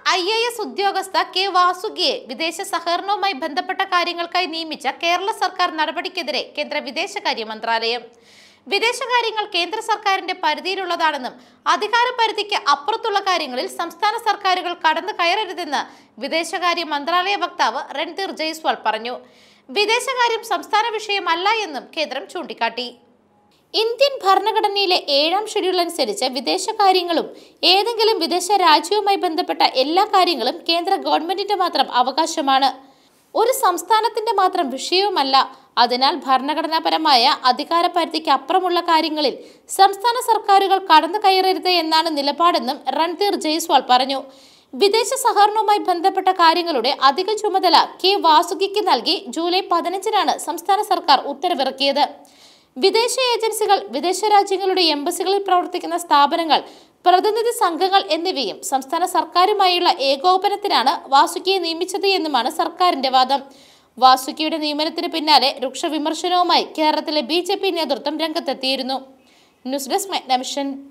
I A S ഉദ്യോഗസ്ഥ K വാസുകിയെ വിദേശ സഹകരണവുമായി ബന്ധപ്പെട്ട കാര്യങ്ങൾക്കായി നിയമിച്ച കേരള സർക്കാർ നടപടിക്കെതിരെ കേന്ദ്ര വിദേശകാര്യ മന്ത്രാലയം വിദേശകാര്യങ്ങൾ കേന്ദ്ര സർക്കാരിന്റെ പരിധിയിലുള്ളതാണെന്നും അധികാര പരിധിക്ക് അപ്പുറത്തുള്ള കാര്യങ്ങളിൽ സംസ്ഥാന സർക്കാരുകൾ കടന്നു കയറരുതെന്ന് വിദേശകാര്യ മന്ത്രാലയ വക്താവ് രൺധീർ ജയ്സ്വാൾ പറഞ്ഞു വിദേശകാര്യം സംസ്ഥാന വിഷയമല്ല എന്നും കേന്ദ്രം ചൂണ്ടിക്കാട്ടി ഇന്ത്യൻ ഭരണഘടനയിലെ ഏഴാം ഷെഡ്യൂൾ അനുസരിച്ച് വിദേശകാര്യങ്ങളും ഏതെങ്കിലും വിദേശ രാജ്യവുമായി ബന്ധപ്പെട്ട എല്ലാ കാര്യങ്ങളും കേന്ദ്ര ഗവൺമെന്റിന്റെ മാത്രം അവകാശമാണ് ഒരു സംസ്ഥാനത്തിന്റെ മാത്രം വിഷയവുമല്ല അതിനാൽ ഭരണഘടനാപരമായ അധികാര പരിധിക്ക് അപ്പുറമുള്ള കാര്യങ്ങളിൽ സംസ്ഥാന സർക്കാരുകൾ കടന്നു കയറരുത് എന്നാണ് നിലപാടെന്നും രൺധീർ ജയ്സ്വാൾ പറഞ്ഞു വിദേശ സഹകരണവുമായി ബന്ധപ്പെട്ട കാര്യങ്ങളുടെ അധിക ചുമതല കെ വാസുകിക്ക് നൽകി ജൂലൈ പതിനഞ്ചിനാണ് സംസ്ഥാന സർക്കാർ ഉത്തരവിറക്കിയത് വിദേശ ഏജൻസികൾ വിദേശ രാജ്യങ്ങളുടെ എംബസികളിൽ പ്രവർത്തിക്കുന്ന സ്ഥാപനങ്ങൾ പ്രതിനിധി സംഘങ്ങൾ എന്നിവയും സംസ്ഥാന സർക്കാരുമായുള്ള ഏകോപനത്തിനാണ് വാസുകിയെ നിയമിച്ചത് എന്നുമാണ് സർക്കാരിന്റെ വാദം വാസുകിയുടെ നിയമനത്തിന് പിന്നാലെ രൂക്ഷ വിമർശനവുമായി കേരളത്തിലെ ബി നേതൃത്വം രംഗത്തെത്തിയിരുന്നു ന്യൂസ് ഡെസ്ക് മെഗ്നമിഷൻ